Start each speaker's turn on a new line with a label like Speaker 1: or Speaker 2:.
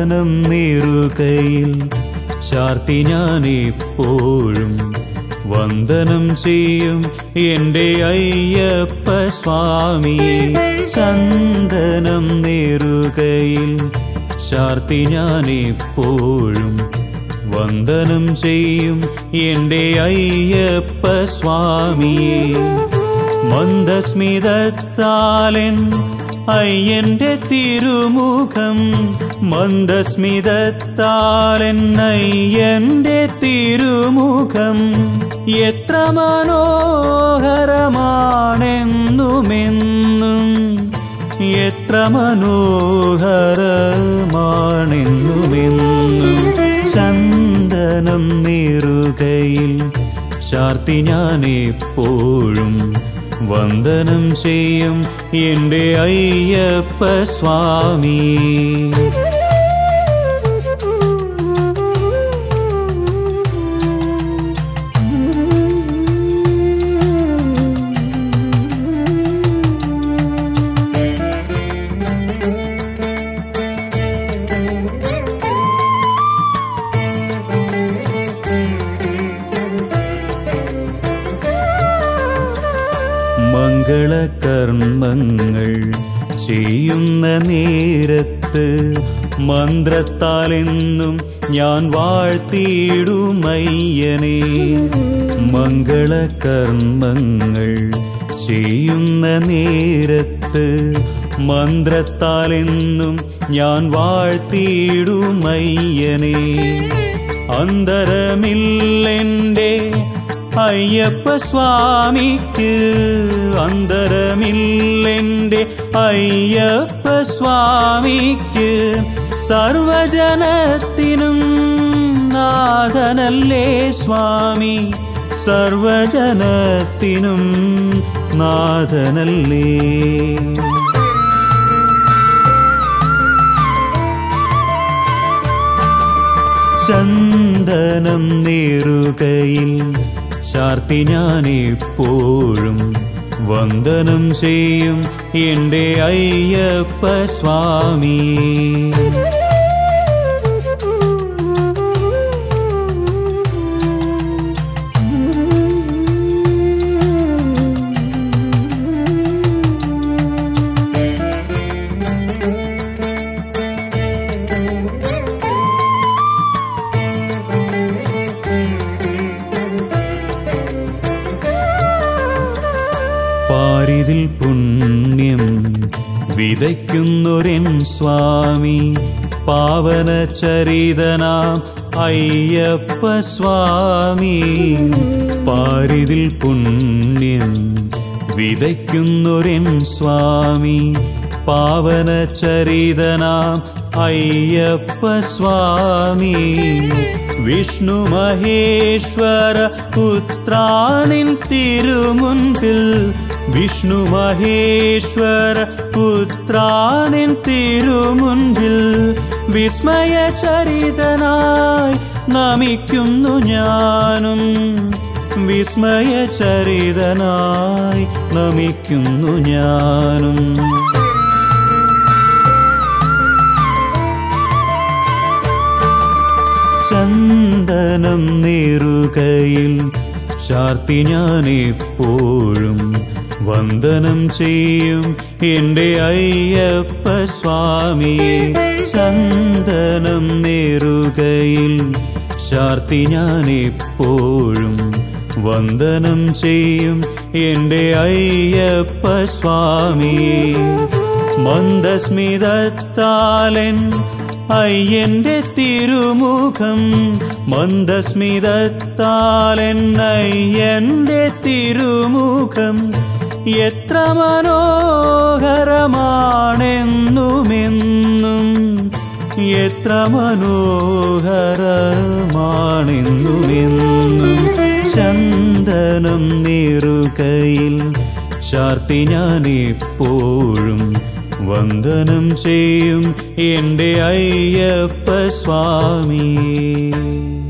Speaker 1: ചന്ദനം നീറുകയിൽ ചാർത്തി ഞാൻ എപ്പോഴും വന്ദനം ചെയ്യും എൻ്റെ അയ്യപ്പ സ്വാമിയെ ചന്ദനം നീറുകയിൽ ചാർത്തി ഞാൻ എപ്പോഴും വന്ദനം ചെയ്യും എൻ്റെ അയ്യപ്പ സ്വാമിയെ മന്ദസ്മിതത്താലൻ അയ്യന്റെ തിരുമുഖം മന്ദസ്മിതത്താലൻ അയ്യന്റെ തിരുമുഖം എത്ര മനോഹരമാണെന്നുമെന്നും എത്ര മനോഹരമാണെന്നുമെന്നും ചന്ദനം നീറുകയിൽ ചാർത്തി ഞാൻ എപ്പോഴും വന്ദനം ചെയ്യും എൻ്റെ അയ്യപ്പ സ്വാമി മംഗളകർമ്മങ്ങൾ ചെയ്യുന്ന നേരത്ത് മന്ത്രത്താലെന്നും ഞാൻ വാഴ്ത്തിയിടുമയ്യനെ മംഗളകർമ്മങ്ങൾ ചെയ്യുന്ന നേരത്ത് മന്ത്രത്താലെന്നും ഞാൻ വാഴ്ത്തിയിടുമയ്യനെ അന്തരമില്ലെൻ്റെ അയ്യപ്പ സ്വാമിക്ക് അന്തരമില്ലെൻ്റെ അയ്യപ്പ സ്വാമിക്ക് സർവജനത്തിനും നാഥനല്ലേ സ്വാമി സർവജനത്തിനും നാഥനല്ലേ ചന്ദനം നേറുകയിൽ ചാർത്തി ഞാൻ എപ്പോഴും വന്ദനം ചെയ്യും എൻ്റെ അയ്യപ്പ സ്വാമിയെ പാരിതിൽ പുണ്യം വിതയ്ക്കുന്നൊരെൻ സ്വാമി പാവന ചരിതനാം അയ്യപ്പ സ്വാമി പാരിതിൽ പുണ്യം വിതയ്ക്കുന്നൊരെൻ സ്വാമി പാവന ചരിതനാം അയ്യപ്പ സ്വാമി വിഷ്ണു മഹേശ്വര പുത്രാനിൻ തിരുമുൻപിൽ വിഷ്ണു മഹേശ്വര പുത്രാനിൻ തിരുമുൻപിൽ വിസ്മയ ചരിതനായി നമിക്കുന്നു ഞാനും വിസ്മയ ചരിതനായി നമിക്കുന്നു ഞാനും ചന്ദനം നീറുകയിൽ ചാർത്തി ഞാൻ എപ്പോഴും വന്ദനം ചെയ്യും എൻ്റെ അയ്യപ്പ സ്വാമിയെ ചന്ദനം നീറുകയിൽ ചാർത്തി ഞാൻ എപ്പോഴും വന്ദനം ചെയ്യും എൻ്റെ അയ്യപ്പ സ്വാമിയെ മന്ദസ്മിതത്താലൻ അയ്യന്റെ തിരുമുഖം മന്ദസ്മിതത്താലൻ അയ്യന്റെ തിരുമുഖം എത്ര മനോഹരമാണെന്നുമെന്നും എത്ര മനോഹരമാണെന്നുമെന്നും ചന്ദനം നീറുകയിൽ ചാർത്തി ഞാൻ എപ്പോഴും വന്ദനം ചെയ്യും എൻ്റെ അയ്യപ്പ സ്വാമിയെ